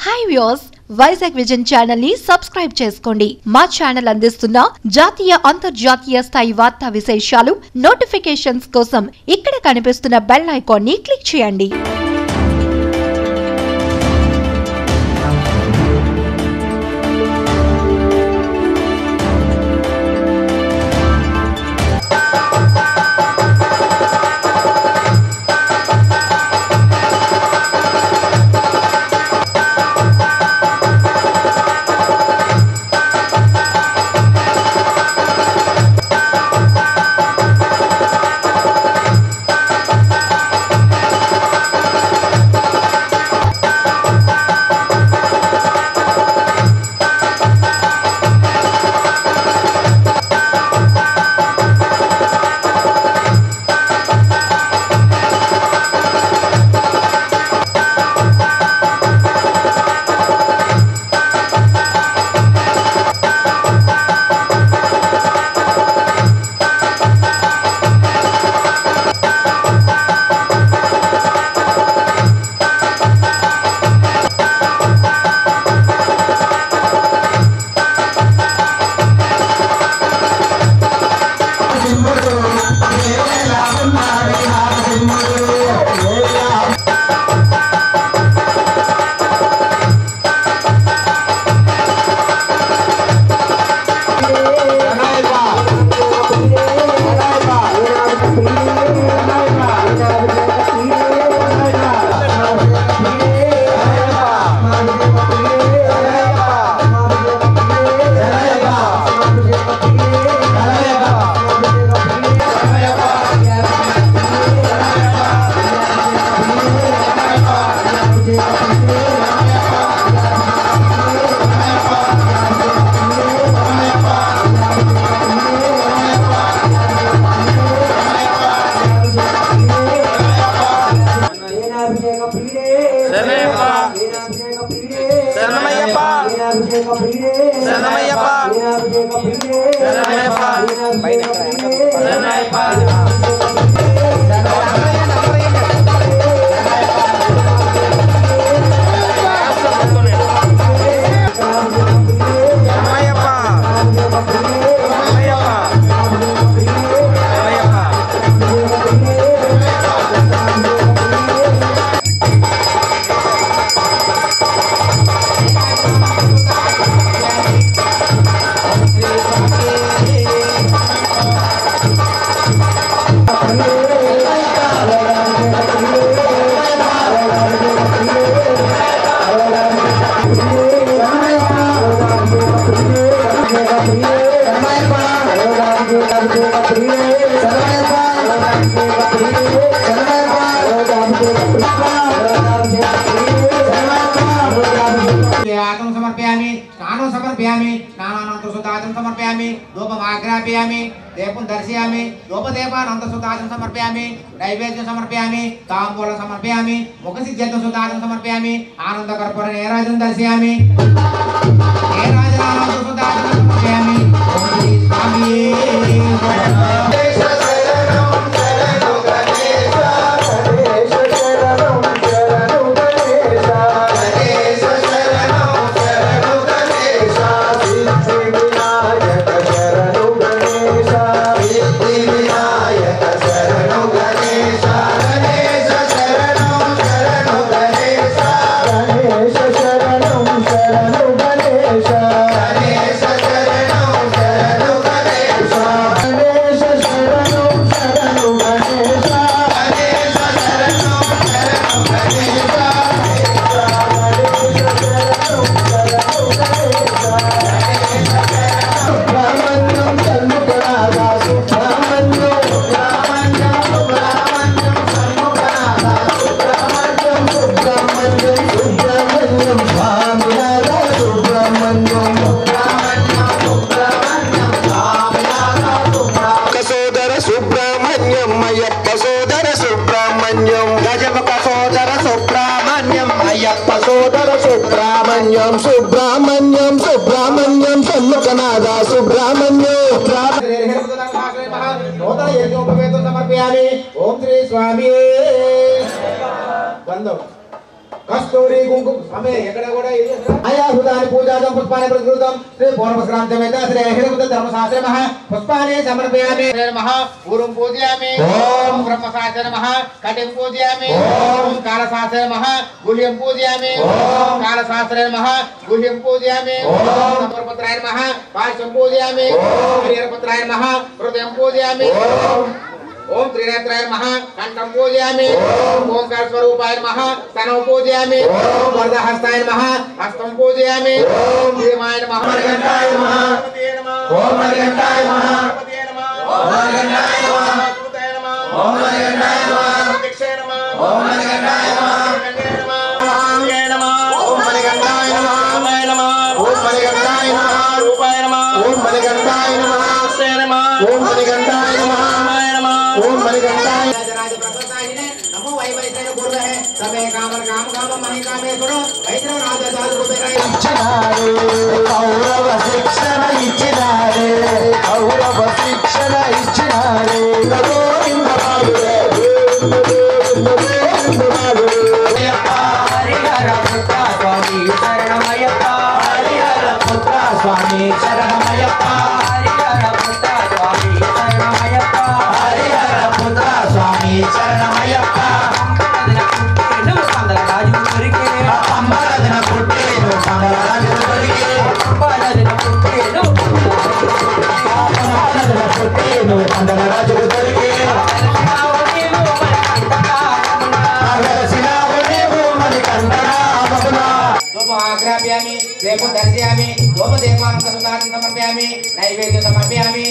Hi views Vizag vision channel ని subscribe చేసుకోండి మా ఛానల్ అందిస్తున్న జాతీయ అంతర్జాతీయ స్థాయి వార్తా విశేషాలు నోటిఫికేషన్స్ కోసం ఇక్కడ కనిపిస్తున్న బెల్ ఐకాన్ ని క్లిక్ చేయండి వీణాభిషేక ప్రియుడే శరణయ్యప్ప. వీణాభిషేక ప్రియుడే శరణమయ్యప్ప. వీణాభిషేక ప్రియుడే శరణమయ్యప్ప. వీణాభిషేక ప్రియుడే శరణమయ్యప్ప. వీణాభిషేక ప్రియుడే శరణమయ్యప్ప. శరణమయ్యప్ప. శరణమయ్యప్ప. శరణమయ్యప్ప. ఆతం సమర్పయామి స్నానం సమర్పయామి స్నానానంతర సుతాచం సమర్పయామి ధూపమాగ్రాపయామి దీపం దర్శయామి ధూపదీపానంతర సుతాచం సమర్పయామి నైవేద్యం సమర్పయామి తాంబూలం సమర్పయామి ముఖసిద్ధ్యర్థం సుతాచం సమర్పయామి ఆనందకర్పూర నీరాజం దర్శయామి నీరాజనానంతర సుతాచం సమర్పయామి ఓం శ్రీ స్వామియే అయ్యప్ప సోదర సుబ్రహ్మణ్యం అయ్యప్ప సోదర సుబ్రహ్మణ్యం గజముఖ సోదర సుబ్రహ్మణ్యం అయ్యప్ప సోదర సుబ్రహ్మణ్యం సుబ్రహ్మణ్యం సుబ్రహ్మణ్యం సన్ముఖనాథ సుబ్రహ్మణ్యం నూతన యజ్ఞోపవేతం సమర్పయామి ఓం శ్రీ స్వామి బంధం కస్తూరి కుంకుమ ఆమె ఎక్కడ కూడా ఇది చేస్తున్నా? అయా హృదాని పూజాదం పుష్పాన్ని ప్రతికృతం శ్రీ పూర్వస్క్రాంతమేత శ్రీ అహిరకృత ధర్మశాస్త్ర మహ పుష్పాన్ని సమర్పయామి శ్రీ నమః ఊరుం పూజయామి ఓం బ్రహ్మశాస్త్ర నమః కటిం పూజయామి ఓం కాలశాస్త్ర నమః గుహ్యం పూజయామి ఓం కాలశాస్త్ర నమః గుహ్యం పూజయామి ఓం సమర్పత్రాయ నమః పాశం పూజయామి ఓం వీరపుత్రాయ నమః హృదయం పూజయామి ఓం ఓం త్రినేత్రాయ నమః కంఠం పూజయామి ఓం ఓంకార స్వరూపాయ నమః స్తనం పూజయామి ఓం వరదహస్తాయ నమః హస్తం పూజయామి ఓం భీమాయ నమః మణికంఠాయ నమః ఓం మణికంఠాయ నమః ఓం మణికంఠాయ నమః ఓం మణికంఠాయ నమః ఓం మణికంఠాయ నమః ఓం మణికంఠాయ నమః ఓం మణికంఠాయ నమః రూపాయ నమః ఓం మణికంఠాయ నమః ఓం మణికంఠాయ నమః ఓం మణికంఠాయ రాజరాజ ప్రసన్నాయినే నమో వై వైశ్రయ గురువే సమే కామన కామ కామ మహి కామేశ్వరో వైశ్రవ రాజ జాలు కుబేరాయ ఇచ్చినారు కౌరవ శిక్షణ ఇచ్చినారే కౌరవ శిక్షణ ఇచ్చినారే గోవింద బాలుడే, గోవింద బాలుడే. హరిహర పుత్ర స్వామి శరణమయ్యప్ప హరిహర పుత్ర స్వామి శరణమయ్యప్ప హరిహర పుత్ర స్వామి శరణమయ్యప్ప హరిహర పుత్ర స్వామి శరణమయ్యప్ప అంబరదిన పుట్టేను కందరాజు దొరికే అంబరదిన పుట్టేను కందరాజు దొరికే అగరసినావు నీవు మరి కందరామకునా ఆగ్రాప్యామి దేవం దర్శయామి లోపదేవానంద సుధాన్ని సమర్పయామి నైవేద్యం సమర్పయామి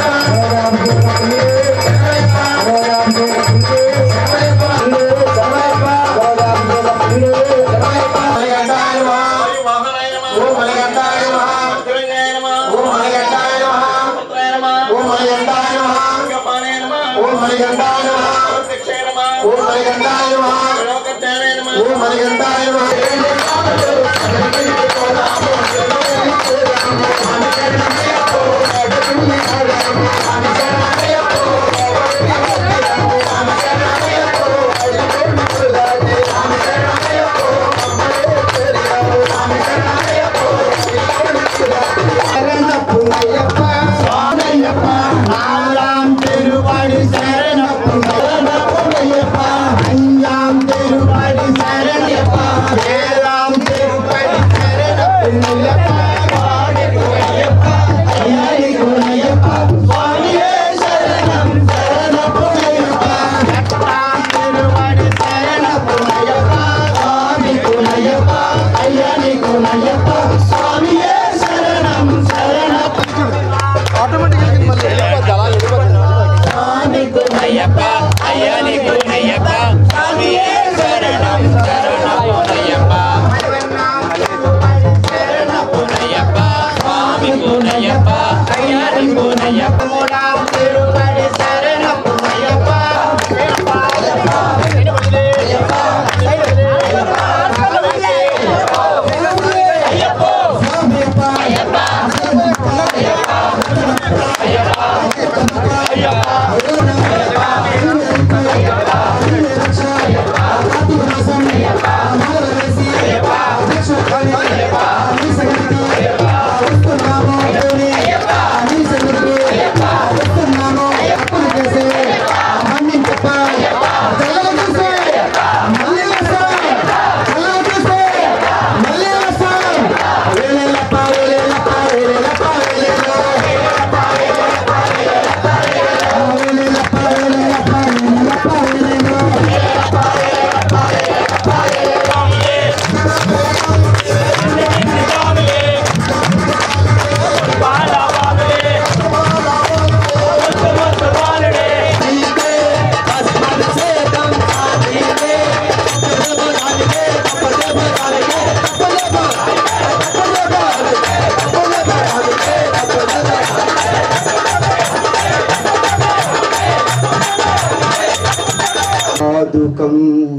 పాదుకం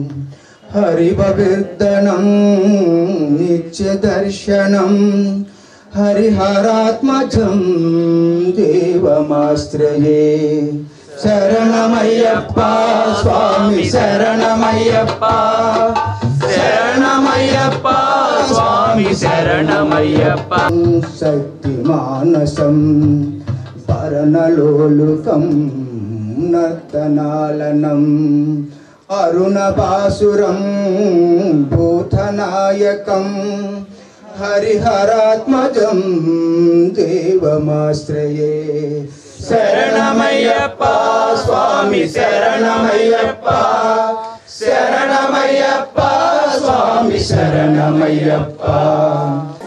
హరిభవిర్దనం నిత్యదర్శనం హరిహరాత్మజం దేవమాశ్రయే శరణమయ్యప్ప స్వామి శరణమయ్యప్ప శరణం శరణమయ్యప్ప స్వామి శరణమయ్యప్ప శక్తి మానసం పరణలోలుకం నర్తనాలనం అరుణపాసురం భూతనాయకం హరిహరాత్మజం దేవమాశ్రయే శరణమయ్యప్ప స్వామి శరణమయ్యప్ప శరణమయ్యప్ప స్వామి శరణమయ్యప్ప